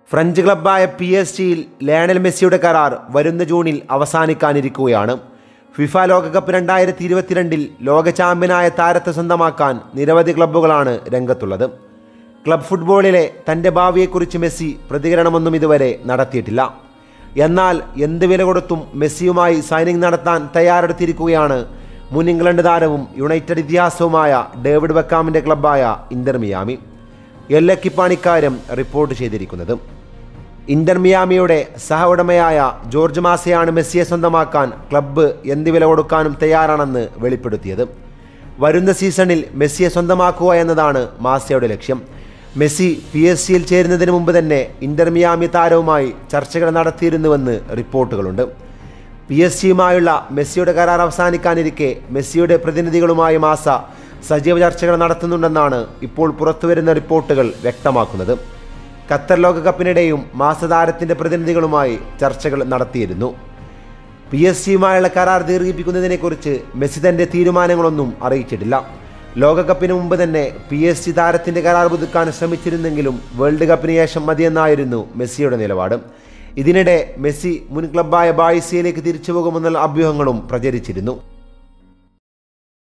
French ക്ലബ്ബായ P S ജിയിൽ Lionel മെസ്സിയുടെ കരാർ വരുന്ന ജൂണിൽ അവസാനിക്കാനിരിക്കുകയാണ് ഫിഫ ലോകകപ്പ് രണ്ടായിരത്തി ഇരുപത്തിരണ്ടിൽ ലോക ചാമ്പ്യനായ താരത്തെ സ്വന്തമാക്കാൻ നിരവധി ക്ലബ്ബുകളാണ് രംഗത്തുള്ളത് ക്ലബ് ഫുട്ബോളിലെ തൻ്റെ ഭാവിയെക്കുറിച്ച് മെസ്സി പ്രതികരണമൊന്നും ഇതുവരെ നടത്തിയിട്ടില്ല എന്നാൽ എന്ത് വില കൊടുത്തും മെസ്സിയുമായി സൈനിങ് നടത്താൻ തയ്യാറെടുത്തിരിക്കുകയാണ് മുൻ ഇംഗ്ലണ്ട് താരവും യുണൈറ്റഡ് ഇതിഹാസവുമായ ഡേവിഡ് ബക്കാമിൻ്റെ ക്ലബ്ബായ ഇന്റർ മിയാമി എല്ലക്കിപ്പാണ് ഇക്കാര്യം റിപ്പോർട്ട് ചെയ്തിരിക്കുന്നത് ഇന്റർ മിയാമിയുടെ സഹ ഉടമയായ ജോർജ് മാസയാണ് മെസ്സിയെ സ്വന്തമാക്കാൻ ക്ലബ്ബ് എന്ത് വില കൊടുക്കാനും തയ്യാറാണെന്ന് വെളിപ്പെടുത്തിയത് വരുന്ന സീസണിൽ മെസ്സിയെ സ്വന്തമാക്കുക എന്നതാണ് മാസയുടെ ലക്ഷ്യം മെസ്സി പി എസ് സിയിൽ ചേരുന്നതിന് മുമ്പ് തന്നെ ഇന്റർ മിയാമി താരവുമായി ചർച്ചകൾ നടത്തിയിരുന്നുവെന്ന് റിപ്പോർട്ടുകളുണ്ട് പി എസ് സിയുമായുള്ള മെസ്സിയുടെ കരാർ അവസാനിക്കാനിരിക്കെ മെസ്സിയുടെ പ്രതിനിധികളുമായി മാസ സജീവ ചർച്ചകൾ നടത്തുന്നുണ്ടെന്നാണ് ഇപ്പോൾ പുറത്തുവരുന്ന റിപ്പോർട്ടുകൾ വ്യക്തമാക്കുന്നത് ഖത്തർ ലോകകപ്പിനിടെയും മാസതാരത്തിൻ്റെ പ്രതിനിധികളുമായി ചർച്ചകൾ നടത്തിയിരുന്നു പി എസ് സിയുമായുള്ള കരാർ ദീർഘിപ്പിക്കുന്നതിനെക്കുറിച്ച് മെസ്സി തൻ്റെ തീരുമാനങ്ങളൊന്നും അറിയിച്ചിട്ടില്ല ലോകകപ്പിന് മുമ്പ് തന്നെ പി എസ് സി താരത്തിൻ്റെ കരാർ പുതുക്കാൻ ശ്രമിച്ചിരുന്നെങ്കിലും വേൾഡ് കപ്പിന് ശേഷം മതിയെന്നായിരുന്നു മെസ്സിയുടെ നിലപാട് ഇതിനിടെ മെസ്സി മുൻ ക്ലബ്ബായ ബായിസിയയിലേക്ക് തിരിച്ചു പോകുമെന്നുള്ള അഭ്യൂഹങ്ങളും പ്രചരിച്ചിരുന്നു